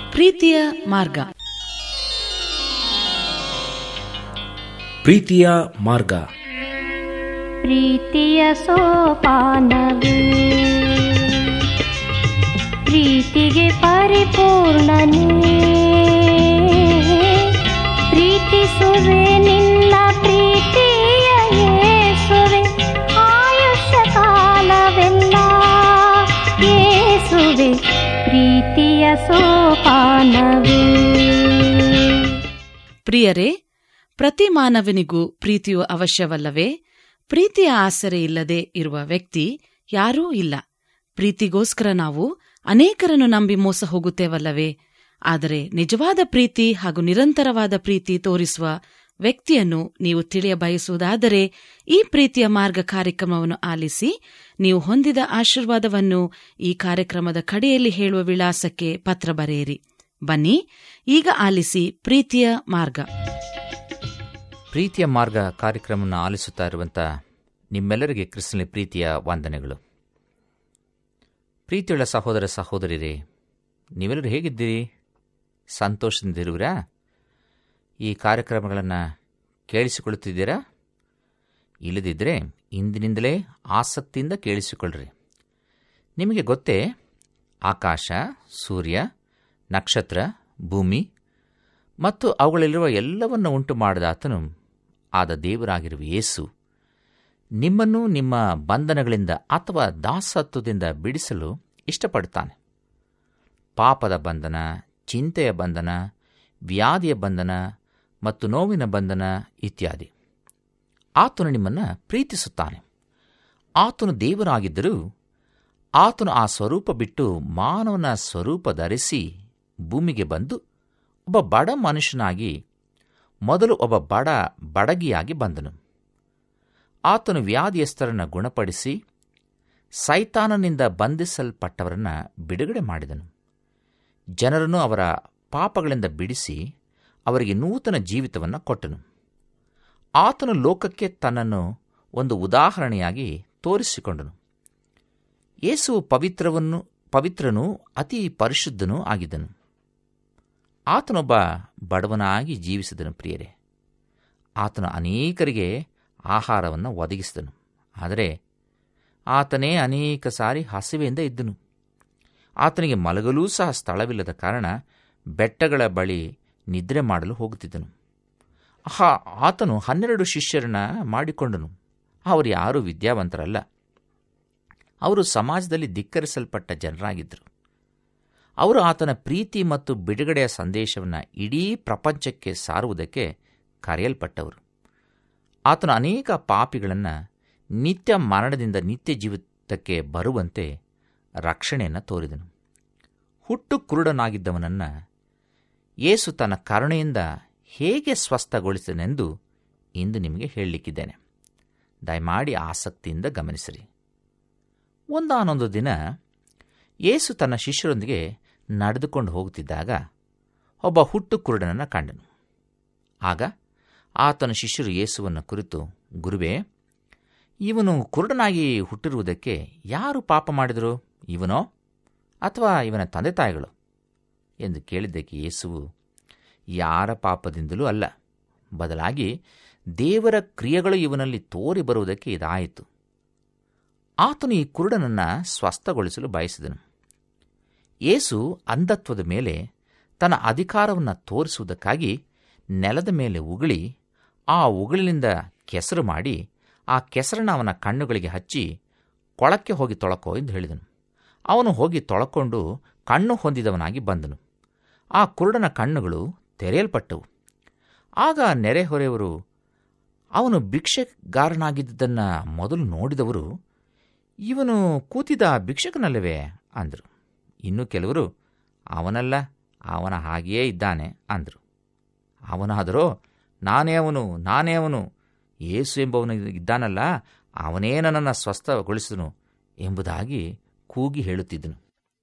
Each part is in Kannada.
ಪ್ರೀತಿಯ ಮಾರ್ಗ ಪ್ರೀತಿಯ ಮಾರ್ಗ ಪ್ರೀತಿಯ ಸೋಪಾನವೇ ಪ್ರೀತಿಗೆ ಪರಿಪೂರ್ಣನೇ ಪ್ರೀತಿಸುವೆ ನಿನ್ನ ಪ್ರೀತಿಯ ಯೇಸುವೆ ಆಯುಷ್ಯ ಕಾಲವೆಲ್ಲ ಯೇಸುವೆ ಪ್ರೀತಿಯ ಸೋಪಾನವೇ ಪ್ರಿಯರೇ ಪ್ರತಿ ಮಾನವನಿಗೂ ಪ್ರೀತಿಯು ಅವಶ್ಯವಲ್ಲವೇ ಪ್ರೀತಿಯ ಆಸರೆ ಇಲ್ಲದೆ ಇರುವ ವ್ಯಕ್ತಿ ಯಾರೂ ಇಲ್ಲ ಪ್ರೀತಿಗೋಸ್ಕರ ನಾವು ಅನೇಕರನ್ನು ನಂಬಿ ಮೋಸ ಹೋಗುತ್ತೇವಲ್ಲವೇ ಆದರೆ ನಿಜವಾದ ಪ್ರೀತಿ ಹಾಗೂ ನಿರಂತರವಾದ ಪ್ರೀತಿ ತೋರಿಸುವ ವ್ಯಕ್ತಿಯನ್ನು ನೀವು ತಿಳಿಯ ಬಯಸುವುದಾದರೆ ಈ ಪ್ರೀತಿಯ ಮಾರ್ಗ ಕಾರ್ಯಕ್ರಮವನ್ನು ಆಲಿಸಿ ನೀವು ಹೊಂದಿದ ಆಶೀರ್ವಾದವನ್ನು ಈ ಕಾರ್ಯಕ್ರಮದ ಕಡೆಯಲ್ಲಿ ಹೇಳುವ ವಿಳಾಸಕ್ಕೆ ಪತ್ರ ಬರೆಯಿರಿ ಬನ್ನಿ ಈಗ ಆಲಿಸಿ ಪ್ರೀತಿಯ ಮಾರ್ಗ ಪ್ರೀತಿಯ ಮಾರ್ಗ ಕಾರ್ಯಕ್ರಮವನ್ನು ಆಲಿಸುತ್ತಾ ಇರುವಂಥ ನಿಮ್ಮೆಲ್ಲರಿಗೆ ಕ್ರಿಸ್ತನ ಪ್ರೀತಿಯ ವಂದನೆಗಳು ಪ್ರೀತಿಯುಳ್ಳ ಸಹೋದರ ಸಹೋದರಿರೇ ನೀವೆಲ್ಲರೂ ಹೇಗಿದ್ದೀರಿ ಸಂತೋಷದಿಂದಿರುವಿರಾ ಈ ಕಾರ್ಯಕ್ರಮಗಳನ್ನು ಕೇಳಿಸಿಕೊಳ್ಳುತ್ತಿದ್ದೀರಾ ಇಲ್ಲದಿದ್ದರೆ ಇಂದಿನಿಂದಲೇ ಆಸಕ್ತಿಯಿಂದ ಕೇಳಿಸಿಕೊಳ್ಳ್ರಿ ನಿಮಗೆ ಗೊತ್ತೇ ಆಕಾಶ ಸೂರ್ಯ ನಕ್ಷತ್ರ ಭೂಮಿ ಮತ್ತು ಅವುಗಳಲ್ಲಿರುವ ಎಲ್ಲವನ್ನು ಉಂಟು ಮಾಡಿದ ಆತನು ಆದ ದೇವರಾಗಿರುವ ಯೇಸು ನಿಮ್ಮನ್ನು ನಿಮ್ಮ ಬಂಧನಗಳಿಂದ ಅಥವಾ ದಾಸತ್ವದಿಂದ ಬಿಡಿಸಲು ಇಷ್ಟಪಡುತ್ತಾನೆ ಪಾಪದ ಬಂಧನ ಚಿಂತೆಯ ಬಂಧನ ವ್ಯಾಧಿಯ ಬಂಧನ ಮತ್ತು ನೋವಿನ ಬಂಧನ ಇತ್ಯಾದಿ ಆತನು ನಿಮ್ಮನ್ನು ಪ್ರೀತಿಸುತ್ತಾನೆ ಆತನು ದೇವರಾಗಿದ್ದರೂ ಆತನು ಆ ಸ್ವರೂಪ ಬಿಟ್ಟು ಮಾನವನ ಸ್ವರೂಪ ಧರಿಸಿ ಭೂಮಿಗೆ ಬಂದು ಒಬ್ಬ ಬಡ ಮನುಷ್ಯನಾಗಿ ಮೊದಲು ಒಬ್ಬ ಬಡ ಬಡಗಿಯಾಗಿ ಬಂದನು ಆತನು ವ್ಯಾಧಿಯಸ್ಥರನ್ನು ಗುಣಪಡಿಸಿ ಸೈತಾನನಿಂದ ಬಂಧಿಸಲ್ಪಟ್ಟವರನ್ನು ಬಿಡುಗಡೆ ಮಾಡಿದನು ಜನರನ್ನು ಅವರ ಪಾಪಗಳಿಂದ ಬಿಡಿಸಿ ಅವರಿಗೆ ನೂತನ ಜೀವಿತವನ್ನು ಕೊಟ್ಟನು ಆತನು ಲೋಕಕ್ಕೆ ತನ್ನನ್ನು ಒಂದು ಉದಾಹರಣೆಯಾಗಿ ತೋರಿಸಿಕೊಂಡನು ಯೇಸು ಪವಿತ್ರವನ್ನು ಪವಿತ್ರನೂ ಅತಿ ಪರಿಶುದ್ಧನೂ ಆಗಿದ್ದನು ಆತನೊಬ್ಬ ಬಡವನಾಗಿ ಜೀವಿಸಿದನು ಪ್ರಿಯರೇ ಆತನು ಅನೇಕರಿಗೆ ಆಹಾರವನ್ನು ಒದಗಿಸಿದನು ಆದರೆ ಆತನೇ ಅನೇಕ ಸಾರಿ ಹಸಿವೆಯಿಂದ ಇದ್ದನು ಆತನಿಗೆ ಮಲಗಲೂ ಸಹ ಸ್ಥಳವಿಲ್ಲದ ಕಾರಣ ಬೆಟ್ಟಗಳ ಬಳಿ ನಿದ್ರೆ ಮಾಡಲು ಹೋಗುತ್ತಿದ್ದನು ಆಹಾ ಆತನು ಹನ್ನೆರಡು ಶಿಷ್ಯರನ್ನ ಮಾಡಿಕೊಂಡನು ಅವರು ಯಾರೂ ವಿದ್ಯಾವಂತರಲ್ಲ ಅವರು ಸಮಾಜದಲ್ಲಿ ಧಿಕ್ಕರಿಸಲ್ಪಟ್ಟ ಜನರಾಗಿದ್ದರು ಅವರು ಆತನ ಪ್ರೀತಿ ಮತ್ತು ಬಿಡುಗಡೆಯ ಸಂದೇಶವನ್ನು ಇಡೀ ಪ್ರಪಂಚಕ್ಕೆ ಸಾರುವುದಕ್ಕೆ ಕರೆಯಲ್ಪಟ್ಟವರು ಆತನು ಅನೇಕ ಪಾಪಿಗಳನ್ನು ನಿತ್ಯ ಮರಣದಿಂದ ನಿತ್ಯ ಜೀವಿತಕ್ಕೆ ಬರುವಂತೆ ರಕ್ಷಣೆಯನ್ನು ತೋರಿದನು ಹುಟ್ಟು ಕುರುಡನಾಗಿದ್ದವನನ್ನು ಯೇಸು ತನ್ನ ಕರುಣೆಯಿಂದ ಹೇಗೆ ಸ್ವಸ್ಥಗೊಳಿಸಿದನೆಂದು ಇಂದು ನಿಮಗೆ ಹೇಳಲಿಕ್ಕಿದ್ದೇನೆ ದಯಮಾಡಿ ಆಸಕ್ತಿಯಿಂದ ಗಮನಿಸಿರಿ ಒಂದಾನೊಂದು ದಿನ ಯೇಸು ತನ್ನ ಶಿಷ್ಯರೊಂದಿಗೆ ನಡೆದುಕೊಂಡು ಹೋಗುತ್ತಿದ್ದಾಗ ಒಬ್ಬ ಹುಟ್ಟು ಕುರುಡನನ್ನು ಕಂಡನು ಆಗ ಆತನ ಶಿಷ್ಯರು ಯೇಸುವನ್ನು ಕುರಿತು ಗುರುವೇ ಇವನು ಕುರುಡನಾಗಿ ಹುಟ್ಟಿರುವುದಕ್ಕೆ ಯಾರು ಪಾಪ ಮಾಡಿದರು ಇವನೋ ಅಥವಾ ಇವನ ತಂದೆ ತಾಯಿಗಳು ಎಂದು ಕೇಳಿದ್ದಕ್ಕೆ ಯೇಸುವು ಯಾರ ಪಾಪದಿಂದಲೂ ಅಲ್ಲ ಬದಲಾಗಿ ದೇವರ ಕ್ರಿಯೆಗಳು ಇವನಲ್ಲಿ ತೋರಿ ಬರುವುದಕ್ಕೆ ಇದಾಯಿತು ಆತನು ಈ ಕುರುಡನನ್ನು ಸ್ವಸ್ಥಗೊಳಿಸಲು ಬಯಸಿದನು ಯೇಸು ಅಂಧತ್ವದ ಮೇಲೆ ತನ್ನ ಅಧಿಕಾರವನ್ನು ತೋರಿಸುವುದಕ್ಕಾಗಿ ನೆಲದ ಮೇಲೆ ಉಗುಳಿ ಆ ಉಗುಳಿನಿಂದ ಕೆಸರು ಮಾಡಿ ಆ ಕೆಸರನ್ನು ಅವನ ಕಣ್ಣುಗಳಿಗೆ ಹಚ್ಚಿ ಕೊಳಕ್ಕೆ ಹೋಗಿ ತೊಳಕೋ ಎಂದು ಹೇಳಿದನು ಅವನು ಹೋಗಿ ತೊಳಕೊಂಡು ಕಣ್ಣು ಹೊಂದಿದವನಾಗಿ ಬಂದನು ಆ ಕುರುಡನ ಕಣ್ಣುಗಳು ತೆರೆಯಲ್ಪಟ್ಟವು ಆಗ ನೆರೆಹೊರೆಯವರು ಅವನು ಭಿಕ್ಷೆಗಾರನಾಗಿದ್ದುದನ್ನು ಮೊದಲು ನೋಡಿದವರು ಇವನು ಕೂತಿದ್ದ ಭಿಕ್ಷಕನಲ್ಲವೇ ಅಂದರು ಇನ್ನು ಕೆಲವರು ಅವನಲ್ಲ ಅವನ ಹಾಗೆಯೇ ಇದ್ದಾನೆ ಅಂದರು ಅವನಾದರೋ ನಾನೇ ಅವನು ನಾನೇ ಅವನು ಏಸು ಎಂಬವನು ಇದ್ದಾನಲ್ಲ ಅವನೇ ನನ್ನನ್ನು ಸ್ವಸ್ಥಗೊಳಿಸಿದನು ಎಂಬುದಾಗಿ ಕೂಗಿ ಹೇಳುತ್ತಿದ್ದನು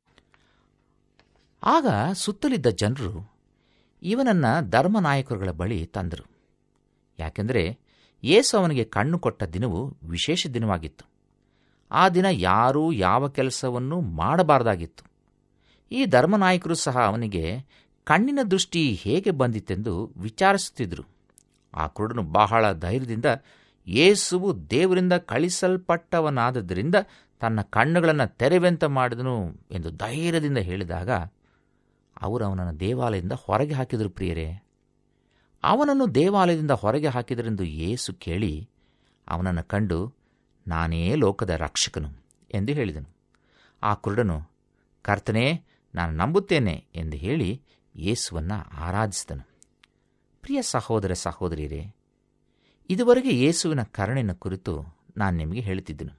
ಆಗ ಸುತ್ತಲಿದ್ದ ಜನರು ಇವನನ್ನು ಧರ್ಮನಾಯಕರುಗಳ ಬಳಿ ತಂದರು ಯಾಕೆಂದರೆ ಯೇಸು ಅವನಿಗೆ ಕಣ್ಣು ಕೊಟ್ಟ ದಿನವು ವಿಶೇಷ ದಿನವಾಗಿತ್ತು ಆ ದಿನ ಯಾರೂ ಯಾವ ಕೆಲಸವನ್ನು ಮಾಡಬಾರದಾಗಿತ್ತು ಈ ಧರ್ಮನಾಯಕರು ಸಹ ಅವನಿಗೆ ಕಣ್ಣಿನ ದೃಷ್ಟಿ ಹೇಗೆ ಬಂದಿತೆಂದು ವಿಚಾರಿಸುತ್ತಿದ್ದರು ಆ ಕುರುಡನು ಬಹಳ ಧೈರ್ಯದಿಂದ ಯೇಸುವು ದೇವರಿಂದ ಕಳಿಸಲ್ಪಟ್ಟವನಾದದ್ದರಿಂದ ತನ್ನ ಕಣ್ಣುಗಳನ್ನು ತೆರೆವೆಂತ ಮಾಡಿದನು ಎಂದು ಧೈರ್ಯದಿಂದ ಹೇಳಿದಾಗ ಅವರು ಅವನನ್ನು ದೇವಾಲಯದಿಂದ ಹೊರಗೆ ಹಾಕಿದರು ಪ್ರಿಯರೇ ಅವನನ್ನು ದೇವಾಲಯದಿಂದ ಹೊರಗೆ ಹಾಕಿದರೆಂದು ಯೇಸು ಕೇಳಿ ಅವನನ್ನು ಕಂಡು ನಾನೇ ಲೋಕದ ರಕ್ಷಕನು ಎಂದು ಹೇಳಿದನು ಆ ಕುರುಡನು ಕರ್ತನೇ ನಾನು ನಂಬುತ್ತೇನೆ ಎಂದು ಹೇಳಿ ಯೇಸುವನ್ನು ಆರಾಧಿಸಿದನು ಪ್ರಿಯ ಸಹೋದರ ಸಹೋದರಿಯರೇ ಇದುವರೆಗೆ ಯೇಸುವಿನ ಕರುಣಿನ ಕುರಿತು ನಾನು ನಿಮಗೆ ಹೇಳುತ್ತಿದ್ದನು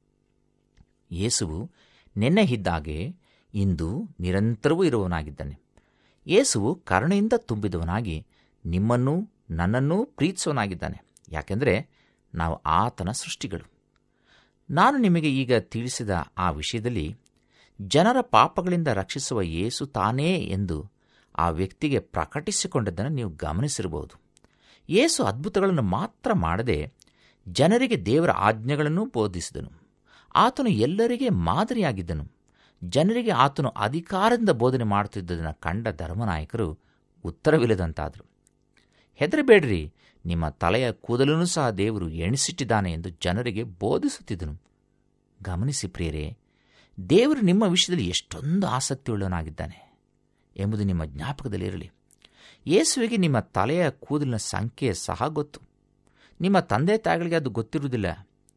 ಯೇಸುವು ನೆನ್ನೆ ಇದ್ದಾಗೆ ಇಂದು ನಿರಂತರವೂ ಇರುವವನಾಗಿದ್ದಾನೆ ಯೇಸುವು ಕರುಣೆಯಿಂದ ತುಂಬಿದವನಾಗಿ ನಿಮ್ಮನ್ನೂ ನನ್ನನ್ನೂ ಪ್ರೀತಿಸುವನಾಗಿದ್ದಾನೆ ಯಾಕೆಂದರೆ ನಾವು ಆತನ ಸೃಷ್ಟಿಗಳು ನಾನು ನಿಮಗೆ ಈಗ ತಿಳಿಸಿದ ಆ ವಿಷಯದಲ್ಲಿ ಜನರ ಪಾಪಗಳಿಂದ ರಕ್ಷಿಸುವ ಯೇಸು ತಾನೇ ಎಂದು ಆ ವ್ಯಕ್ತಿಗೆ ಪ್ರಕಟಿಸಿಕೊಂಡಿದ್ದನ್ನು ನೀವು ಗಮನಿಸಿರಬಹುದು ಯೇಸು ಅದ್ಭುತಗಳನ್ನು ಮಾತ್ರ ಮಾಡದೆ ಜನರಿಗೆ ದೇವರ ಆಜ್ಞೆಗಳನ್ನು ಬೋಧಿಸಿದನು ಆತನು ಎಲ್ಲರಿಗೆ ಮಾದರಿಯಾಗಿದ್ದನು ಜನರಿಗೆ ಆತನು ಅಧಿಕಾರದಿಂದ ಬೋಧನೆ ಮಾಡುತ್ತಿದ್ದದನ್ನು ಕಂಡ ಧರ್ಮನಾಯಕರು ಉತ್ತರವಿಲ್ಲದಂತಾದರು ಹೆದರಬೇಡ್ರಿ ನಿಮ್ಮ ತಲೆಯ ಕೂದಲೂ ಸಹ ದೇವರು ಎಣಿಸಿಟ್ಟಿದ್ದಾನೆ ಎಂದು ಜನರಿಗೆ ಬೋಧಿಸುತ್ತಿದ್ದನು ಗಮನಿಸಿ ಪ್ರಿಯರೇ ದೇವರು ನಿಮ್ಮ ವಿಷಯದಲ್ಲಿ ಎಷ್ಟೊಂದು ಆಸಕ್ತಿಯುಳ್ಳವನಾಗಿದ್ದಾನೆ ಎಂಬುದು ನಿಮ್ಮ ಜ್ಞಾಪಕದಲ್ಲಿರಲಿ ಯೇಸುವಿಗೆ ನಿಮ್ಮ ತಲೆಯ ಕೂದಲಿನ ಸಂಖ್ಯೆ ಸಹ ಗೊತ್ತು ನಿಮ್ಮ ತಂದೆ ತಾಯಿಗಳಿಗೆ ಅದು ಗೊತ್ತಿರುವುದಿಲ್ಲ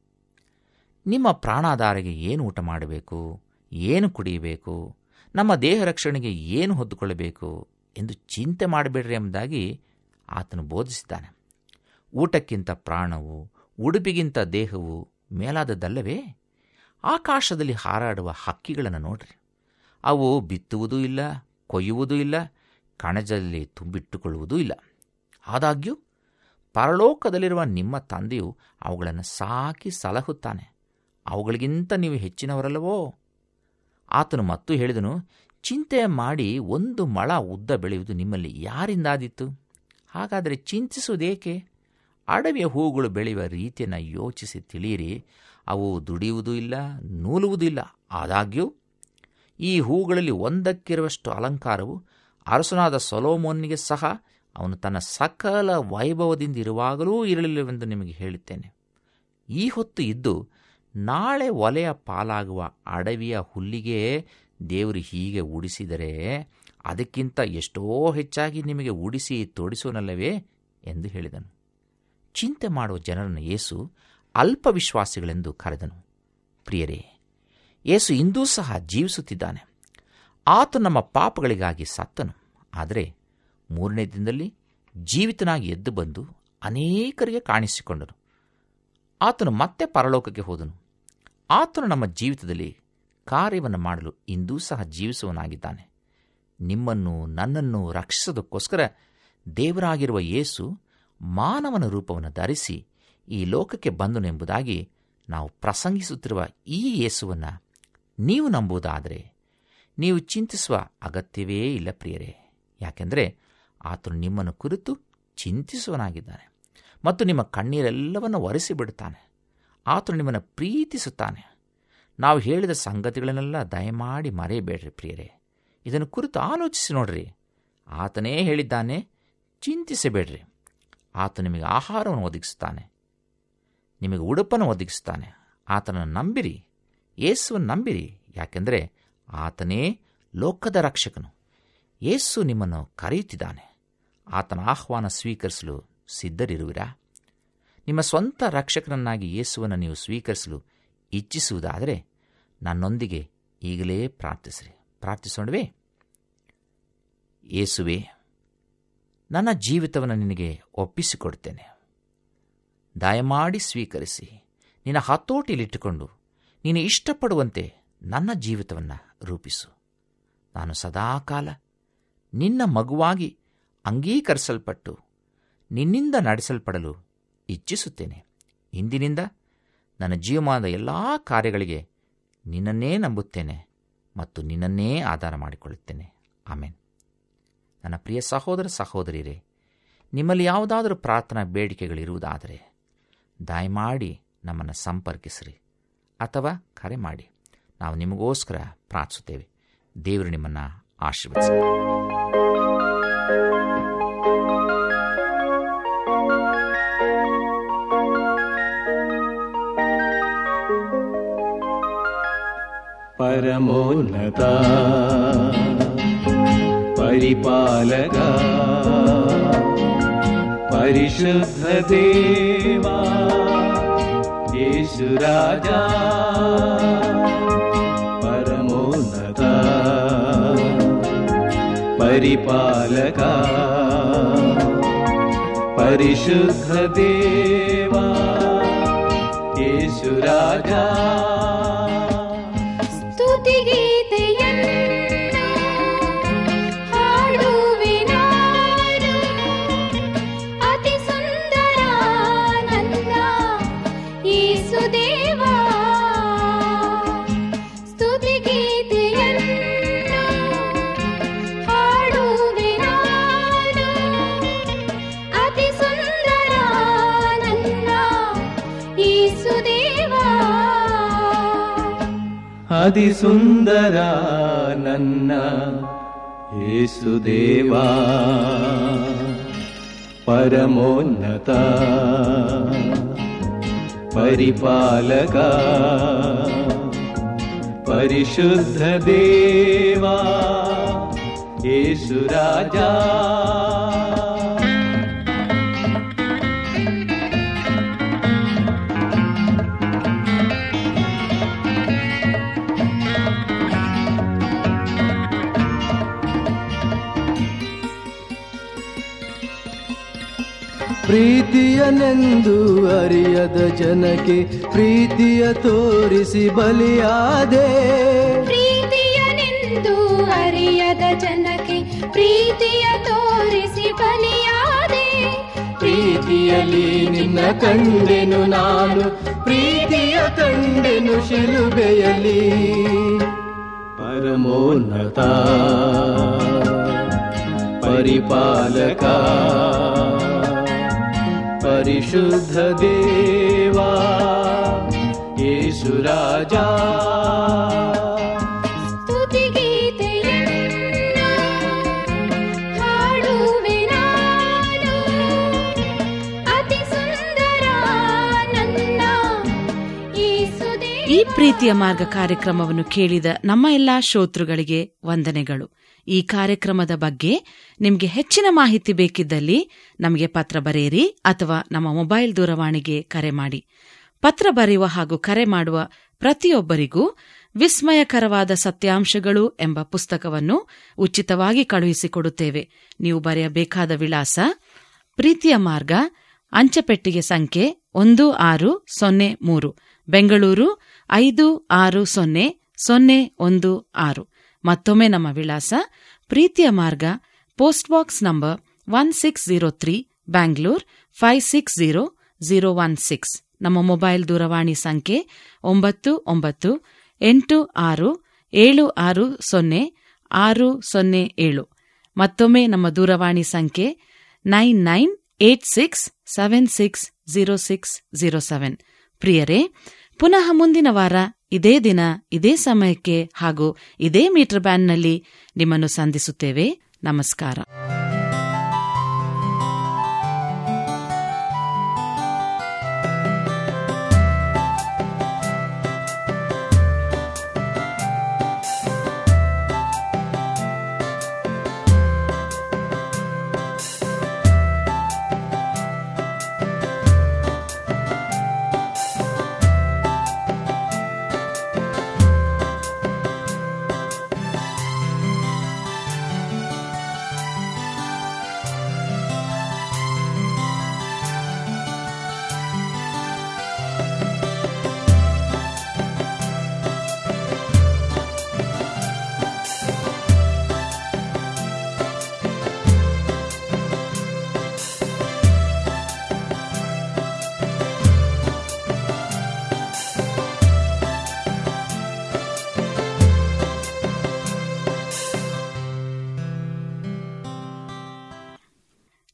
ನಿಮ್ಮ ಪ್ರಾಣಾಧಾರಿಗೆ ಏನು ಊಟ ಮಾಡಬೇಕು ಏನು ಕುಡಿಯಬೇಕು ನಮ್ಮ ದೇಹ ರಕ್ಷಣೆಗೆ ಏನು ಹೊದ್ದುಕೊಳ್ಳಬೇಕು ಎಂದು ಚಿಂತೆ ಮಾಡಬೇಡ್ರಿ ಎಂಬುದಾಗಿ ಆತನು ಬೋಧಿಸಿದ್ದಾನೆ ಊಟಕ್ಕಿಂತ ಪ್ರಾಣವು ಉಡುಪಿಗಿಂತ ದೇಹವು ಮೇಲಾದದ್ದಲ್ಲವೇ ಆಕಾಶದಲ್ಲಿ ಹಾರಾಡುವ ಹಕ್ಕಿಗಳನ್ನು ನೋಡ್ರಿ ಅವು ಬಿತ್ತುವುದೂ ಇಲ್ಲ ಕೊಯ್ಯುವುದೂ ಇಲ್ಲ ಕಣಜದಲ್ಲಿ ತುಂಬಿಟ್ಟುಕೊಳ್ಳುವುದೂ ಇಲ್ಲ ಆದಾಗ್ಯೂ ಪರಲೋಕದಲ್ಲಿರುವ ನಿಮ್ಮ ತಂದೆಯು ಅವುಗಳನ್ನು ಸಾಕಿ ಸಲಹುತ್ತಾನೆ ಅವುಗಳಿಗಿಂತ ನೀವು ಹೆಚ್ಚಿನವರಲ್ಲವೋ ಆತನು ಮತ್ತು ಹೇಳಿದನು ಚಿಂತೆ ಮಾಡಿ ಒಂದು ಮಳ ಉದ್ದ ಬೆಳೆಯುವುದು ನಿಮ್ಮಲ್ಲಿ ಯಾರಿಂದಾದೀತು ಹಾಗಾದರೆ ಚಿಂತಿಸುವುದೇಕೆ ಅಡವಿಯ ಹೂಗಳು ಬೆಳೆಯುವ ರೀತಿಯನ್ನು ಯೋಚಿಸಿ ತಿಳಿಯಿರಿ ಅವು ದುಡಿಯುವುದೂ ಇಲ್ಲ ನೂಲುವುದೂ ಇಲ್ಲ ಆದಾಗ್ಯೂ ಈ ಹೂಗಳಲ್ಲಿ ಒಂದಕ್ಕಿರುವಷ್ಟು ಅಲಂಕಾರವು ಅರಸನಾದ ಸೊಲೋಮೋನಿಗೆ ಸಹ ಅವನು ತನ್ನ ಸಕಲ ವೈಭವದಿಂದ ಇರುವಾಗಲೂ ಇರಲಿಲ್ಲವೆಂದು ನಿಮಗೆ ಹೇಳುತ್ತೇನೆ ಈ ಹೊತ್ತು ಇದ್ದು ನಾಳೆ ಒಲೆಯ ಪಾಲಾಗುವ ಅಡವಿಯ ಹುಲ್ಲಿಗೆ ದೇವರು ಹೀಗೆ ಉಡಿಸಿದರೆ ಅದಕ್ಕಿಂತ ಎಷ್ಟೋ ಹೆಚ್ಚಾಗಿ ನಿಮಗೆ ಉಡಿಸಿ ತೋಡಿಸೋನಲ್ಲವೇ ಎಂದು ಹೇಳಿದನು ಚಿಂತೆ ಮಾಡುವ ಜನರನ್ನು ಯೇಸು ಅಲ್ಪ ವಿಶ್ವಾಸಿಗಳೆಂದು ಕರೆದನು ಪ್ರಿಯರೇ ಯೇಸು ಇಂದೂ ಸಹ ಜೀವಿಸುತ್ತಿದ್ದಾನೆ ಆತ ನಮ್ಮ ಪಾಪಗಳಿಗಾಗಿ ಸತ್ತನು ಆದರೆ ಮೂರನೇ ದಿನದಲ್ಲಿ ಜೀವಿತನಾಗಿ ಎದ್ದು ಬಂದು ಅನೇಕರಿಗೆ ಕಾಣಿಸಿಕೊಂಡನು ಆತನು ಮತ್ತೆ ಪರಲೋಕಕ್ಕೆ ಹೋದನು ಆತನು ನಮ್ಮ ಜೀವಿತದಲ್ಲಿ ಕಾರ್ಯವನ್ನು ಮಾಡಲು ಇಂದೂ ಸಹ ಜೀವಿಸುವನಾಗಿದ್ದಾನೆ ನಿಮ್ಮನ್ನು ನನ್ನನ್ನು ರಕ್ಷಿಸೋದಕ್ಕೋಸ್ಕರ ದೇವರಾಗಿರುವ ಯೇಸು ಮಾನವನ ರೂಪವನ್ನು ಧರಿಸಿ ಈ ಲೋಕಕ್ಕೆ ಬಂದನೆಂಬುದಾಗಿ ನಾವು ಪ್ರಸಂಗಿಸುತ್ತಿರುವ ಈ ಯೇಸುವನ್ನು ನೀವು ನಂಬುವುದಾದರೆ ನೀವು ಚಿಂತಿಸುವ ಅಗತ್ಯವೇ ಇಲ್ಲ ಪ್ರಿಯರೇ ಯಾಕೆಂದರೆ ಆತನು ನಿಮ್ಮನ್ನು ಕುರಿತು ಚಿಂತಿಸುವನಾಗಿದ್ದಾನೆ ಮತ್ತು ನಿಮ್ಮ ಕಣ್ಣೀರೆಲ್ಲವನ್ನು ಒರೆಸಿಬಿಡುತ್ತಾನೆ ಆತನು ನಿಮ್ಮನ್ನು ಪ್ರೀತಿಸುತ್ತಾನೆ ನಾವು ಹೇಳಿದ ಸಂಗತಿಗಳನ್ನೆಲ್ಲ ದಯಮಾಡಿ ಮರೆಯಬೇಡ್ರಿ ಪ್ರಿಯರೇ ಇದನ್ನು ಕುರಿತು ಆಲೋಚಿಸಿ ನೋಡ್ರಿ ಆತನೇ ಹೇಳಿದ್ದಾನೆ ಚಿಂತಿಸಬೇಡ್ರಿ ಆತ ನಿಮಗೆ ಆಹಾರವನ್ನು ಒದಗಿಸುತ್ತಾನೆ ನಿಮಗೆ ಉಡುಪನ್ನು ಒದಗಿಸುತ್ತಾನೆ ಆತನನ್ನು ನಂಬಿರಿ ಯೇಸುವನ್ನು ನಂಬಿರಿ ಯಾಕೆಂದರೆ ಆತನೇ ಲೋಕದ ರಕ್ಷಕನು ಯೇಸು ನಿಮ್ಮನ್ನು ಕರೆಯುತ್ತಿದ್ದಾನೆ ಆತನ ಆಹ್ವಾನ ಸ್ವೀಕರಿಸಲು ಸಿದ್ಧರಿರುವಿರಾ ನಿಮ್ಮ ಸ್ವಂತ ರಕ್ಷಕನನ್ನಾಗಿ ಯೇಸುವನ್ನು ನೀವು ಸ್ವೀಕರಿಸಲು ಇಚ್ಛಿಸುವುದಾದರೆ ನನ್ನೊಂದಿಗೆ ಈಗಲೇ ಪ್ರಾರ್ಥಿಸಿರಿ ಪ್ರಾರ್ಥಿಸೋಣವೇ ಯೇಸುವೆ ನನ್ನ ಜೀವಿತವನ್ನು ನಿನಗೆ ಒಪ್ಪಿಸಿಕೊಡ್ತೇನೆ ದಯಮಾಡಿ ಸ್ವೀಕರಿಸಿ ನಿನ್ನ ಹತೋಟಿಯಲ್ಲಿಟ್ಟುಕೊಂಡು ನೀನು ಇಷ್ಟಪಡುವಂತೆ ನನ್ನ ಜೀವಿತವನ್ನು ರೂಪಿಸು ನಾನು ಸದಾಕಾಲ ನಿನ್ನ ಮಗುವಾಗಿ ಅಂಗೀಕರಿಸಲ್ಪಟ್ಟು ನಿನ್ನಿಂದ ನಡೆಸಲ್ಪಡಲು ಇಚ್ಛಿಸುತ್ತೇನೆ ಇಂದಿನಿಂದ ನನ್ನ ಜೀವಮಾನದ ಎಲ್ಲ ಕಾರ್ಯಗಳಿಗೆ ನಿನ್ನನ್ನೇ ನಂಬುತ್ತೇನೆ ಮತ್ತು ನಿನ್ನನ್ನೇ ಆಧಾರ ಮಾಡಿಕೊಳ್ಳುತ್ತೇನೆ ಆಮೇನ್ ನನ್ನ ಪ್ರಿಯ ಸಹೋದರ ಸಹೋದರಿಯರೇ ನಿಮ್ಮಲ್ಲಿ ಯಾವುದಾದರೂ ಪ್ರಾರ್ಥನಾ ಬೇಡಿಕೆಗಳಿರುವುದಾದರೆ ದಯಮಾಡಿ ನಮ್ಮನ್ನು ಸಂಪರ್ಕಿಸಿರಿ ಅಥವಾ ಕರೆ ಮಾಡಿ ನಾವು ನಿಮಗೋಸ್ಕರ ಪ್ರಾರ್ಥಿಸುತ್ತೇವೆ ದೇವರು ನಿಮ್ಮನ್ನು ಆಶೀರ್ವದಿಸಿ പരമോന്നത പരിപാലക പരിശുദ്ധ ദേവ യേശുരാജ പരമോന്നത പരിപാലക പരിശുദ്ധ ദേവ യേശുരാജ ಸ್ತುತಿಗೀತೆಯನ್ನು ಹಾಡುವೆ ನಾನು ಅತಿ ಸುಂದರ ನನ್ನ ಯೇಸುದೇವ ಸ್ತುತಿಗೀತೆಯನ್ನು ಹಾಡುವೆ ನಾನು ಅತಿ ಸುಂದರ ನನ್ನ ಯೇಸುದೇವ ಅತಿ ಸುಂದರ ನನ್ನ ಯೇಸುದೇವಾ ಪರಮೋನ್ನತ ಪರಿಪಾಲಕ ಪರಿಶುದ್ಧ ದೇವಾ ಯೇಸು ರಾಜ ಪ್ರೀತಿಯನೆಂದು ಅರಿಯದ ಜನಕ್ಕೆ ಪ್ರೀತಿಯ ತೋರಿಸಿ ಬಲಿಯಾದೆ ಪ್ರೀತಿಯನೆಂದು ಅರಿಯದ ಜನಕ್ಕೆ ಪ್ರೀತಿಯ ತೋರಿಸಿ ಬಲಿಯಾದೆ ಪ್ರೀತಿಯಲ್ಲಿ ನಿನ್ನ ಕಂಡೆನು ನಾನು ಪ್ರೀತಿಯ ಕಂಡೆನು ಶಿಲುಬೆಯಲ್ಲಿ ಪರಮೋನ್ನತ ಪರಿಪಾಲಕ ಪರಿಶುದ್ಧ ದೇವಾ ಯೇಸು ರಾಜ ಸ್ತುತಿಗೀತೆಯನ್ನು ಹಾಡುವೆ ನಾನು ಅತಿ ಸುಂದರ ನನ್ನ ಯೇಸುದೇವ ಈ ಪ್ರೀತಿಯ ಮಾರ್ಗ ಕಾರ್ಯಕ್ರಮವನ್ನು ಕೇಳಿದ ನಮ್ಮ ಎಲ್ಲಾ ಶ್ರೋತೃಗಳಿಗೆ ವಂದನೆಗಳು ಈ ಕಾರ್ಯಕ್ರಮದ ಬಗ್ಗೆ ನಿಮಗೆ ಹೆಚ್ಚಿನ ಮಾಹಿತಿ ಬೇಕಿದ್ದಲ್ಲಿ ನಮಗೆ ಪತ್ರ ಬರೆಯಿರಿ ಅಥವಾ ನಮ್ಮ ಮೊಬೈಲ್ ದೂರವಾಣಿಗೆ ಕರೆ ಮಾಡಿ ಪತ್ರ ಬರೆಯುವ ಹಾಗೂ ಕರೆ ಮಾಡುವ ಪ್ರತಿಯೊಬ್ಬರಿಗೂ ವಿಸ್ಮಯಕರವಾದ ಸತ್ಯಾಂಶಗಳು ಎಂಬ ಪುಸ್ತಕವನ್ನು ಉಚಿತವಾಗಿ ಕಳುಹಿಸಿಕೊಡುತ್ತೇವೆ ನೀವು ಬರೆಯಬೇಕಾದ ವಿಳಾಸ ಪ್ರೀತಿಯ ಮಾರ್ಗ ಅಂಚೆಪೆಟ್ಟಿಗೆ ಸಂಖ್ಯೆ ಒಂದು ಆರು ಸೊನ್ನೆ ಮೂರು ಬೆಂಗಳೂರು ಐದು ಆರು ಸೊನ್ನೆ ಸೊನ್ನೆ ಒಂದು ಆರು ಮತ್ತೊಮ್ಮೆ ನಮ್ಮ ವಿಳಾಸ ಪ್ರೀತಿಯ ಮಾರ್ಗ post box number one six zero three Bangalore five six zero zero one six ನಮ್ಮ ಮೊಬೈಲ್ ದೂರವಾಣಿ ಸಂಖ್ಯೆ ಒಂಬತ್ತು ಒಂಬತ್ತು ಎಂಟು ಆರು ಏಳು ಆರು ಸೊನ್ನೆ ಆರು ಸೊನ್ನೆ ಏಳು ಮತ್ತೊಮ್ಮೆ ನಮ್ಮ ದೂರವಾಣಿ ಸಂಖ್ಯೆ nine nine eight six seven six zero six zero seven ಪ್ರಿಯರೇ ಪುನಃ ಮುಂದಿನ ವಾರ ಇದೇ ದಿನ ಇದೇ ಸಮಯಕ್ಕೆ ಹಾಗೂ ಇದೇ ಮೀಟರ್ ಬ್ಯಾಂಡ್ನಲ್ಲಿ ನಿಮ್ಮನ್ನು ಸಂಧಿಸುತ್ತೇವೆ ನಮಸ್ಕಾರ